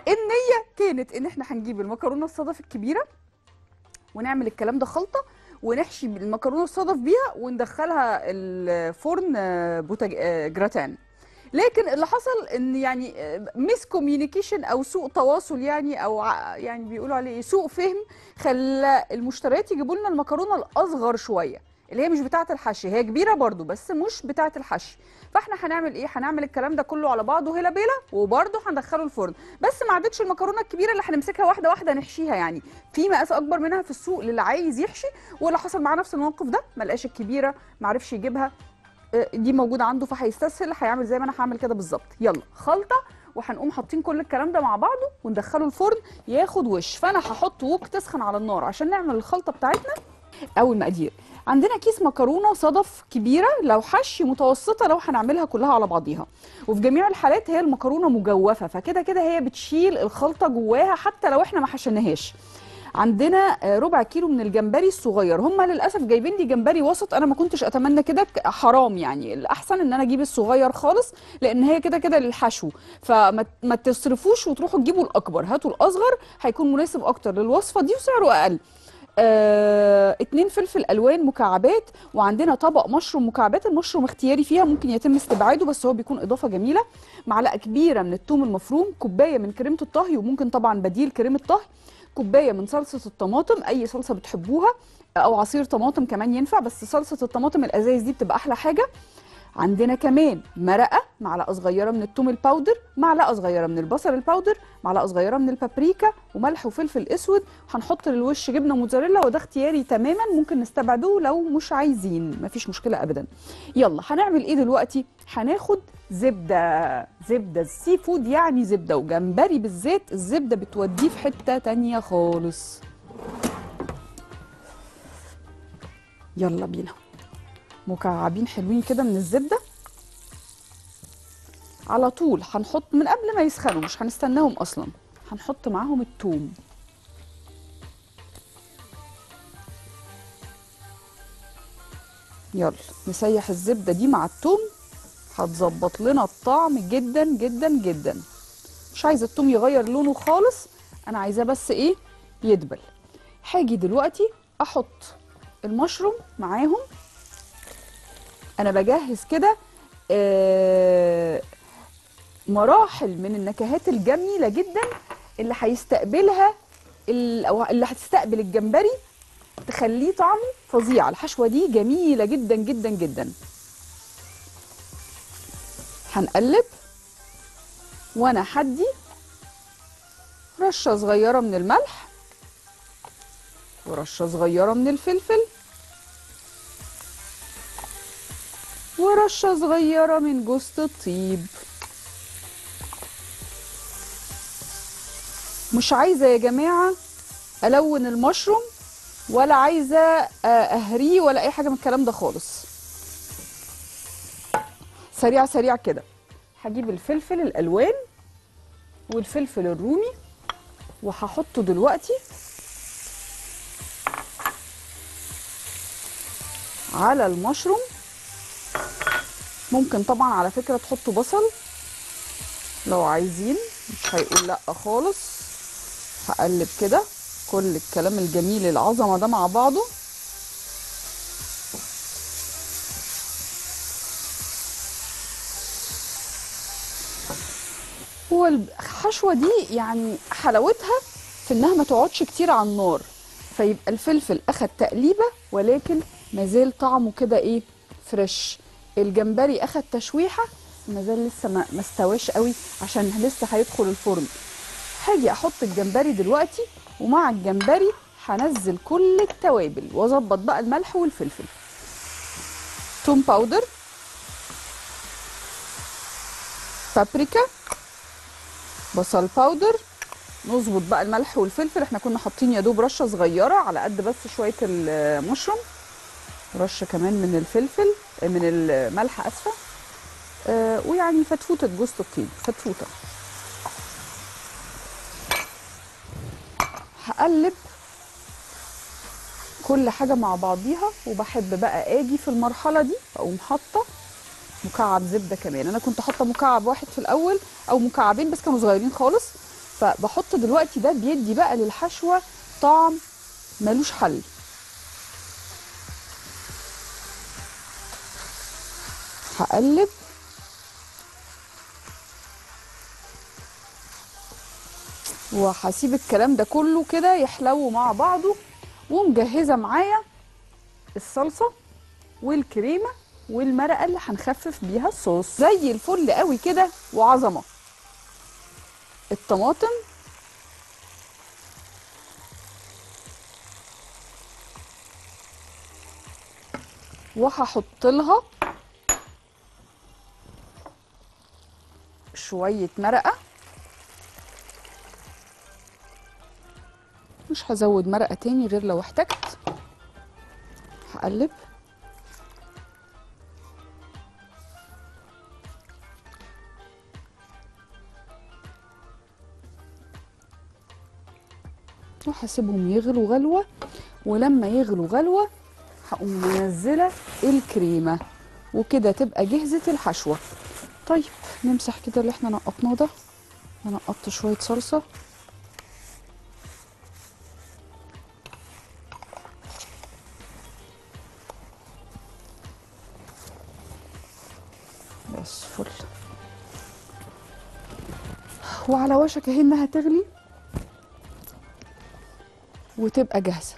النيه كانت ان احنا هنجيب المكرونه الصدف الكبيره ونعمل الكلام ده خلطه ونحشي المكرونه الصدف بيها وندخلها الفرن آه، بوتاج آه، جراتان لكن اللي حصل ان يعني ميس كوميونيكيشن او سوء تواصل يعني او ع- يعني بيقولوا عليه ايه سوء فهم خلى المشتريات يجيبوا لنا المكرونه الاصغر شويه اللي هي مش بتاعه الحشي هي كبيره برضو بس مش بتاعه الحشي فاحنا هنعمل ايه هنعمل الكلام ده كله على بعضه هلا بيلا وبرضه هندخله الفرن بس ما عادتش المكرونه الكبيره اللي هنمسكها واحده واحده نحشيها يعني في مقاس اكبر منها في السوق للي عايز يحشي واللي حصل معاه نفس الموقف ده ما لقاش الكبيره ما عرفش يجيبها آه، دي موجوده عنده فهيستسهل هيعمل زي ما انا هعمل كده بالظبط يلا خلطه وهنقوم حاطين كل الكلام ده مع بعضه وندخله الفرن ياخد وش فانا هحط وok تسخن على النار عشان نعمل الخلطه بتاعتنا او المقادير عندنا كيس مكرونه صدف كبيره لو حشي متوسطه لو هنعملها كلها على بعضيها وفي جميع الحالات هي المكرونه مجوفه فكده كده هي بتشيل الخلطه جواها حتى لو احنا ما حشيناهاش عندنا آه، ربع كيلو من الجمبري الصغير هم للاسف جايبين لي جمبري وسط انا ما كنتش اتمنى كده ك- حرام يعني الاحسن ان انا اجيب الصغير خالص لان هي كده كده للحشو فما ما تصرفوش وتروحوا تجيبوا الاكبر هاتوا الاصغر هيكون مناسب اكتر للوصفه دي وسعره اقل آه، اتنين فلفل الوان مكعبات وعندنا طبق مشروم مكعبات المشروم اختياري فيها ممكن يتم استبعاده بس هو بيكون اضافه جميله معلقه كبيره من الثوم المفروم كوبايه من كريمه الطهي وممكن طبعا بديل كريمه طهي كوبايه من صلصه الطماطم اي صلصه بتحبوها او عصير طماطم كمان ينفع بس صلصه الطماطم الازايز دي بتبقى احلى حاجه عندنا كمان مرقه معلقه صغيره من الثوم الباودر معلقه صغيره من البصل الباودر معلقه صغيره من البابريكا وملح وفلفل اسود وهنحط للوش جبنه موتزاريلا وده اختياري تماما ممكن نستبعدوه لو مش عايزين مفيش مشكله ابدا يلا هنعمل ايه دلوقتي هناخد زبده زبده السي فود يعني زبده وجمبري بالذات الزبده بتوديه في حته تانية خالص يلا بينا مكعبين حلوين كده من الزبده على طول هنحط من قبل ما يسخنوا مش هنستناهم اصلا هنحط معاهم الثوم يلا نسيح الزبده دي مع الثوم هتظبط لنا الطعم جدا جدا جدا مش عايزه الثوم يغير لونه خالص انا عايزاه بس ايه يدبل هاجي دلوقتي احط المشروم معاهم انا بجهز كده آه، مراحل من النكهات الجميله جدا اللي هيستقبلها ال- او اللي هتستقبل الجمبري تخليه طعمه فظيع الحشوه دي جميله جدا جدا جدا هنقلب وانا هدي رشه صغيره من الملح ورشه صغيره من الفلفل ورشه صغيره من جوز الطيب مش عايزه يا جماعه الون المشروم ولا عايزه آه، اهريه ولا اي حاجه من الكلام ده خالص سريع سريع كده هجيب الفلفل الالوان والفلفل الرومي وهحطه دلوقتي على المشروم ممكن طبعا على فكره تحطوا بصل لو عايزين مش هيقول لا خالص هقلب كده كل الكلام الجميل العظمه ده مع بعضه هو الحشوه دي يعني حلاوتها في انها ما تقعدش كتير على النار فيبقى الفلفل اخد تقليبه ولكن مازال طعمه كده ايه فريش الجمبري اخد تشويحه مازال لسه ما ما استواش قوي عشان لسه هيدخل الفرن هاجي احط الجمبري دلوقتي ومع الجمبري هنزل كل التوابل واظبط بقى الملح والفلفل توم باودر بابريكا بصل باودر نظبط بقى الملح والفلفل احنا كنا حاطين يا دوب رشه صغيره على قد بس شويه المشروم رشه كمان من الفلفل من الملح اسفه آه ويعني فتفوته جوز الطيب فتفوته هقلب كل حاجه مع بعضيها وبحب بقى اجي في المرحله دي اقوم حاطه مكعب زبده كمان انا كنت حاطه مكعب واحد في الاول او مكعبين بس كانوا صغيرين خالص فبحط دلوقتي ده بيدي بقى للحشوه طعم ملوش حل هقلب وهسيب الكلام ده كله كده يحلو مع بعضه ومجهزه معايا الصلصه والكريمه والمرقه اللي هنخفف بيها الصوص زي الفل قوي كده وعظمه الطماطم وهحط لها شويه مرقه مش هزود مرقه تاني غير لو احتجت هقلب وهسيبهم يغلوا غلوه ولما يغلوا غلوه هقوم منزله الكريمه وكده تبقى جهزت الحشوه طيب نمسح كده اللي احنا نقطناه ده انا نقطت شويه صلصه بس فل وعلى وشك اهي انها تغلي وتبقى جاهزه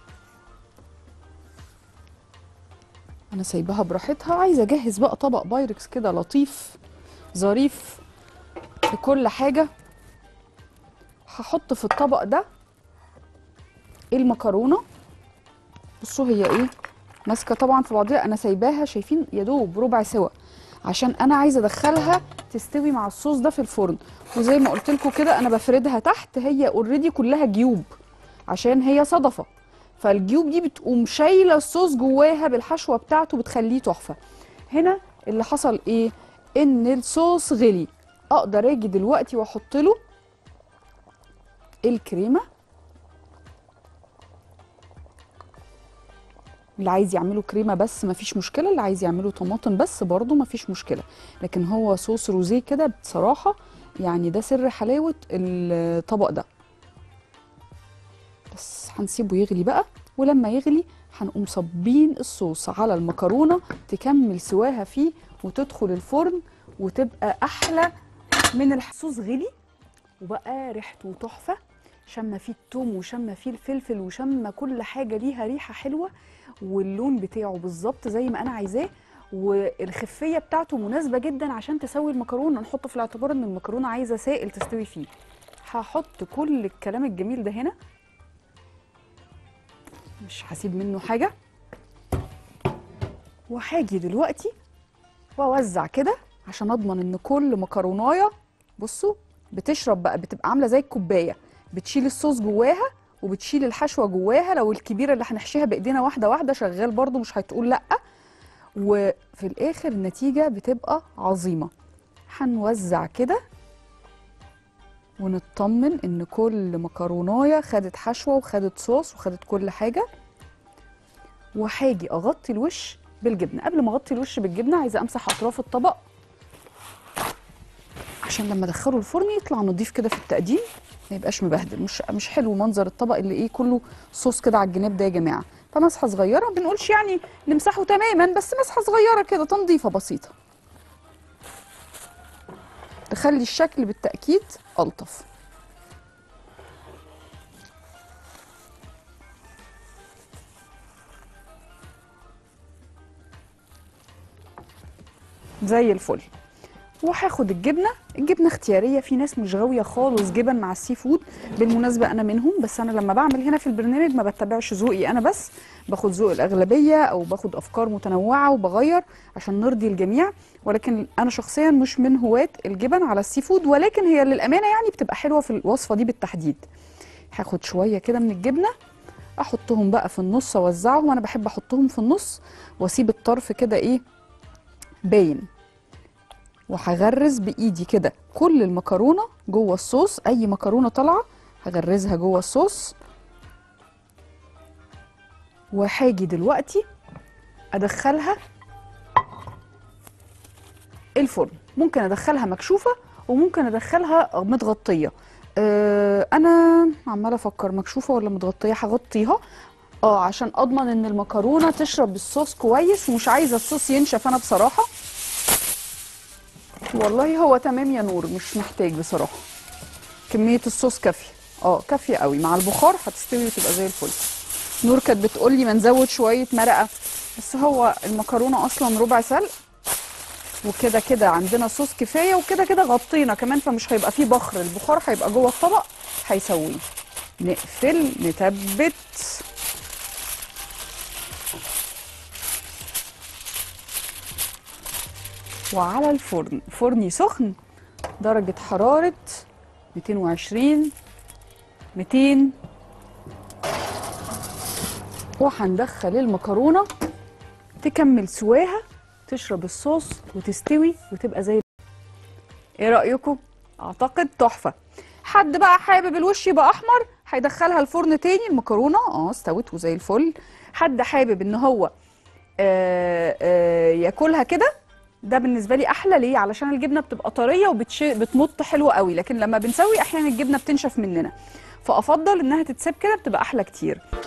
انا سايباها براحتها عايزه اجهز بقى طبق بايركس كده لطيف ظريف في كل حاجه هحط في الطبق ده المكرونه بصوا هي ايه ماسكه طبعا في بعضيها انا سايباها شايفين يا دوب ربع سوا عشان انا عايزه ادخلها تستوي مع الصوص ده في الفرن وزي ما قلت لكم كده انا بفردها تحت هي اوريدي كلها جيوب عشان هي صدفه فالجيوب دي بتقوم شايله الصوص جواها بالحشوه بتاعته بتخليه تحفه هنا اللي حصل ايه ان الصوص غلي اقدر اجي دلوقتي واحط له الكريمه اللي عايز يعمله كريمه بس مفيش مشكله اللي عايز يعمله طماطم بس برضه مفيش مشكله لكن هو صوص روزيه كده بصراحه يعني ده سر حلاوه الطبق ده بس هنسيبه يغلي بقى ولما يغلي هنقوم صابين الصوص على المكرونه تكمل سواها فيه وتدخل الفرن وتبقى احلى من الصوص غلي وبقى ريحته تحفه شم فيه التوم وشم فيه الفلفل وشم كل حاجه ليها ريحه حلوه واللون بتاعه بالظبط زي ما انا عايزاه والخفيه بتاعته مناسبه جدا عشان تسوي المكرونه نحط في الاعتبار ان المكرونه عايزه سائل تستوي فيه هحط كل الكلام الجميل ده هنا مش هسيب منه حاجه وهاجي دلوقتي واوزع كده عشان اضمن ان كل مكرونايه بصوا بتشرب بقى بتبقى عامله زي الكوبايه بتشيل الصوص جواها وبتشيل الحشوه جواها لو الكبيره اللي هنحشيها بايدينا واحده واحده شغال برضو مش هتقول لا وفي الاخر النتيجه بتبقى عظيمه هنوزع كده ونطمن ان كل مكرونايه خدت حشوه وخدت صوص وخدت كل حاجه وهاجي اغطي الوش بالجبنه قبل ما اغطي الوش بالجبنه عايزه امسح اطراف الطبق عشان لما ادخله الفرن يطلع نضيف كده في التقديم ما يبقاش مبهدل مش مش حلو منظر الطبق اللي ايه كله صوص كده على الجناب ده يا جماعه فمسحه صغيره ما بنقولش يعني نمسحه تماما بس مسحه صغيره كده تنظيفه بسيطه تخلي الشكل بالتاكيد الطف زي الفل وهاخد الجبنه الجبنه اختياريه في ناس مش غاويه خالص جبن مع السي فود بالمناسبه انا منهم بس انا لما بعمل هنا في البرنامج ما بتبعش ذوقي انا بس باخد ذوق الاغلبيه او باخد افكار متنوعه وبغير عشان نرضي الجميع ولكن انا شخصيا مش من هواة الجبن على السي فود ولكن هي للامانه يعني بتبقى حلوه في الوصفه دي بالتحديد هاخد شويه كده من الجبنه احطهم بقى في النص اوزعهم انا بحب احطهم في النص واسيب الطرف كده ايه باين وهغرز بايدي كده كل المكرونه جوه الصوص اي مكرونه طالعه هغرزها جوه الصوص وهاجي دلوقتي ادخلها الفرن ممكن ادخلها مكشوفه وممكن ادخلها متغطيه آه انا عماله افكر مكشوفه ولا متغطيه هغطيها اه عشان اضمن ان المكرونه تشرب الصوص كويس ومش عايزه الصوص ينشف انا بصراحه والله هو تمام يا نور مش محتاج بصراحه كميه الصوص كافيه اه كافيه قوي مع البخار هتستوي وتبقى زي الفل نور كانت بتقول لي ما نزود شويه مرقه بس هو المكرونه اصلا ربع سلق وكده كده عندنا صوص كفايه وكده كده غطينا كمان فمش هيبقى فيه بخر البخار هيبقى جوه الطبق هيسويه نقفل نتبت وعلى الفرن فرني سخن درجة حرارة 220 200 وهندخل المكرونة تكمل سواها تشرب الصوص وتستوي وتبقى زي ايه رأيكم؟ اعتقد تحفة حد بقى حابب الوش يبقى احمر هيدخلها الفرن تاني المكرونة اه استوت وزي الفل حد حابب ان هو آه آه ياكلها كده ده بالنسبه لي احلى ليه علشان الجبنه بتبقى طريه وبتمط حلو قوي لكن لما بنسوي احيانا الجبنه بتنشف مننا فافضل انها تتساب كده بتبقى احلى كتير